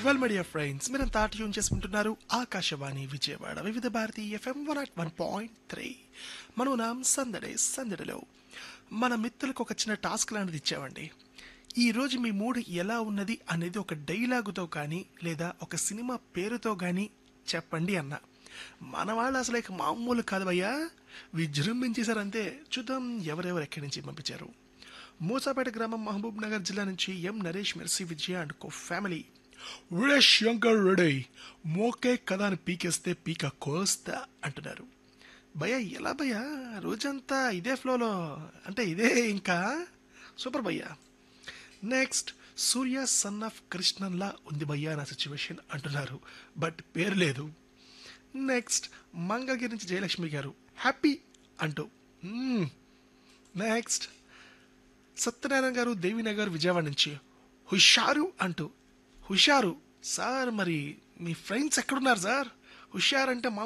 well media friends మీరంతా tune చేసుకుంటున్నారు Akashvani Vijayawada Vividh Bharati FM one at one point three మనం నాం సందడే సందడిలో మన మిత్రులకు ఒక చిన్న టాస్క్ లాంటిది ఇచ్చామండి ఈ రోజు మీ మూడ్ ఎలా ఉన్నది అనేది ఒక డైలాగుతో కానీ లేదా ఒక సినిమా పేరుతో కానీ చెప్పండి అన్న మన వాళ్ళు అసలు ఇక మామూలు కాదు భయ్యా విజృంభించేశారంతే చూద్దాం ఎవరెవరు ఎక్కడి నుంచి పంపించారు మూసాపేట గ్రామం మహబూబ్ నగర్ జిల్లా నుంచి M Naresh Mercy Vijaya and co family రే శంకర్ రెడీ మోకే కదా అని పీకేస్తే పీక కోస్తా అంటున్నారు భయ్య ఎలా భయ్య రోజంతా ఇదే ఫ్లోలో అంటే ఇదే ఇంకా సూపర్ భయ్య నెక్స్ట్ సూర్య సన్ ఆఫ్ కృష్ణన్లా ఉంది భయ్య నా సిచ్యువేషన్ అంటున్నారు బట్ పేరు లేదు నెక్స్ట్ మంగళగిరి నుంచి జయలక్ష్మి గారు హ్యాపీ అంటూ నెక్స్ట్ సత్యనారాయణ గారు దేవినగర్ విజయవాడ నుంచి హుషారు అంటూ హుషారు సార్ మరి మీ ఫ్రెండ్స్ ఎక్కడున్నారు సార్ హుషారు అంటే మా